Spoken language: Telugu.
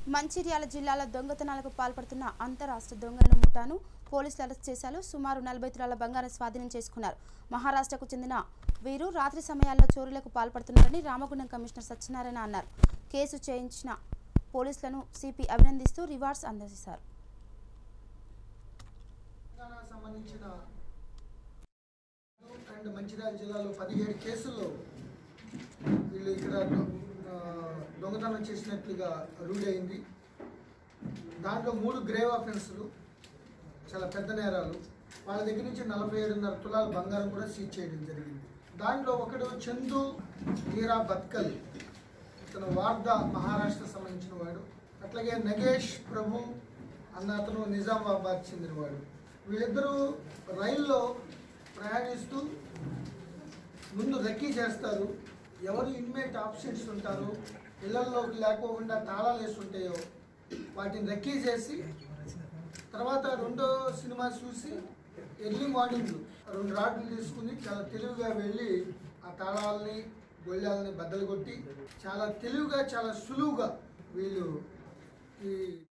మంచిర్యాల జిల్లాలో దొంగతనాలకు పాల్పడుతున్న అంతరాష్ట్ర దొంగలను ముఠాను పోలీసులు అరెస్ట్ చేశారు సుమారు నలభై తులాల బంగారం స్వాధీనం చేసుకున్నారు మహారాష్ట్రకు చెందిన వీరు రాత్రి సమయాల్లో చోరీలకు పాల్పడుతున్నారని రామగుండం కమిషనర్ సత్యనారాయణ అన్నారు కేసు చేయించిన పోలీసులను సిపి అభినందిస్తూ రివార్డ్స్ అందజేశారు తెలంగాణ సంబంధించిన అండ్ మంచిర్యాల జిల్లాలో పదిహేడు కేసుల్లో వీళ్ళు ఇక్కడ ఆ, దొంగతనం చేసినట్లుగా రూల్ అయింది దాంట్లో మూడు గ్రేవ్ అఫెన్స్లు చాలా పెద్ద నేరాలు వాళ్ళ దగ్గర నుంచి నలభై ఏడున్నర తులాల బంగారం కూడా సీజ్ చేయడం జరిగింది దాంట్లో ఒకడు చందు హీరా బత్కల్ ఇతను వార్దా మహారాష్ట్ర సంబంధించిన వాడు అట్లాగే నగేష్ ప్రభు అన్న అతను నిజామాబాద్ చెందినవాడు వీళ్ళిద్దరూ రైల్లో ప్రయాణిస్తూ ముందు రెక్కీ చేస్తారు ఎవరు ఇన్మేట్ ఆప్షన్స్ ఉంటారో ఇళ్లల్లోకి లేకోకుండా తాళాలు వేసి ఉంటాయో వాటిని రెక్కీ చేసి తర్వాత రెండో సినిమా చూసి ఎర్లీ మార్నింగ్ రెండు రాడ్లు తీసుకుని చాలా తెలివిగా వెళ్ళి ఆ తాళాలని గొళ్ళాలని బద్దలు కొట్టి చాలా తెలివిగా చాలా సులువుగా వీళ్ళు ఈ